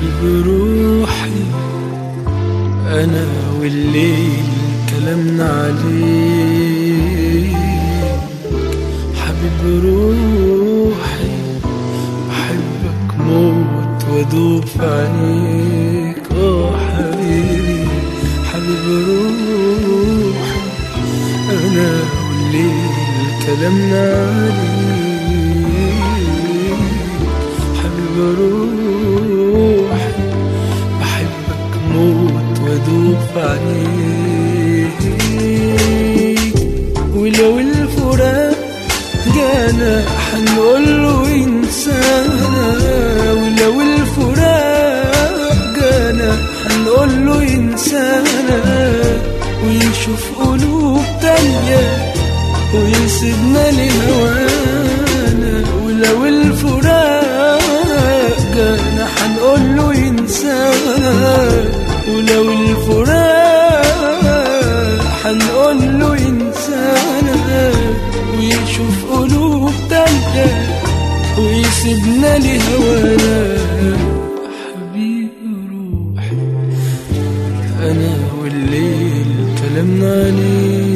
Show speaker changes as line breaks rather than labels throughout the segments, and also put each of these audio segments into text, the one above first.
حبيب روحي أنا والليل كلامنا عليك حبيب روحي بحبك موت وادوب في عينيك اه حبيبي حبيب روحي أنا والليل كلامنا عليك حبيب روحي بحبك موت وادوب في عينيك ولو الفراق جانا حنقوله انسانا ولو الفراق جانا حنقوله انسانا ويشوف قلوب تانية ويسيبنا لهوانا ولو الفراق جانا حنقوله انسانا ولو الفراق حنقوله انسانا ويشوف قلوب تانية ويسيبنا لهوانا حبيب روحي أنا والليل كلامنا عليه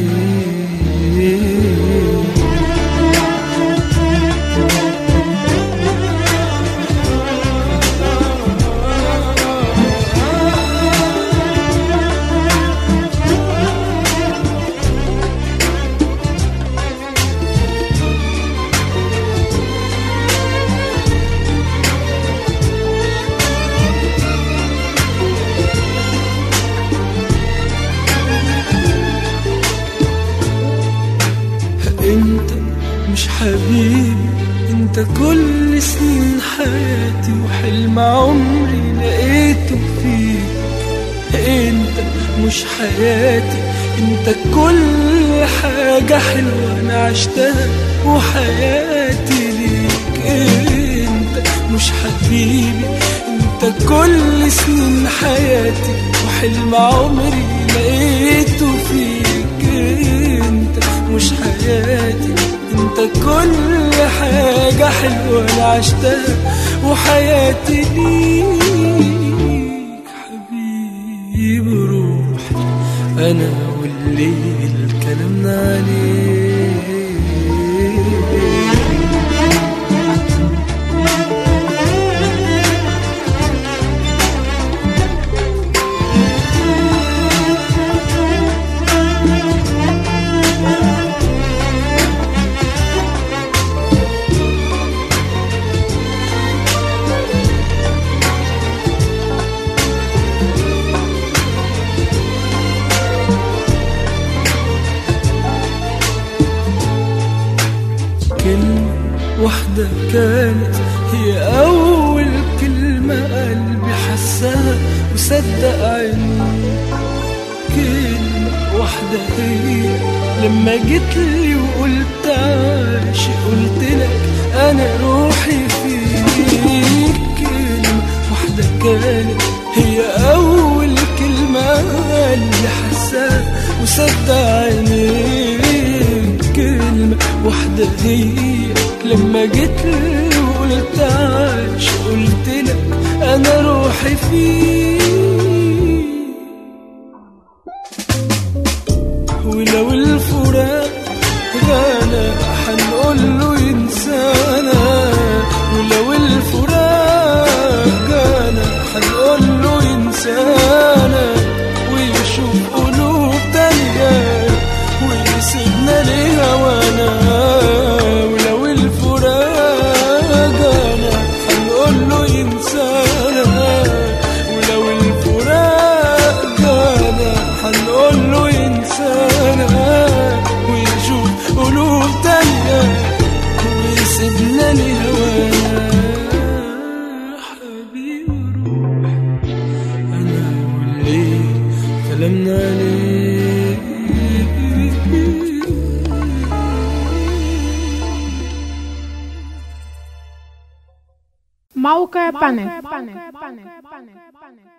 انت مش حبيبي انت كل سنين حياتي وحلم عمري لقيته فيك انت مش حياتي انت كل حاجة حلوة انا عشتها وحياتي ليك انت مش حبيبي انت كل سنين حياتي وحلم عمري لقيته فيك انت مش حياتي انت كل حاجة حلوة انا عشتها وحياتي ليك حبيب روحي انا والليل كلامنا عليه كلمة واحدة كانت هي أول كلمة قلبي حسها وصدق عيني كلمة واحدة هي لما جيت لي وقلت عاشق قلت لك أنا روحي فيك كلمة واحدة كانت هي أول كلمة قلبي حسها وصدق عينيك كلمة واحدة هي لما جيت لي وقلت عاش قلت لك أنا روحي فيك ولو الفراق غانا حنقول له ينسانا ولو الفراق جانا حنقول له ينسانا ويشوف قلوب تانية ويسيبنا لهوانا ولو الفراق جانا حنقول له ينسانا ولو الفراق جانا حنقول له ينسانا ويشوف قلوب تانية ويسيبنا لهوانا حبيب روحي أنا والليل كلامنا عليه
موقع بانل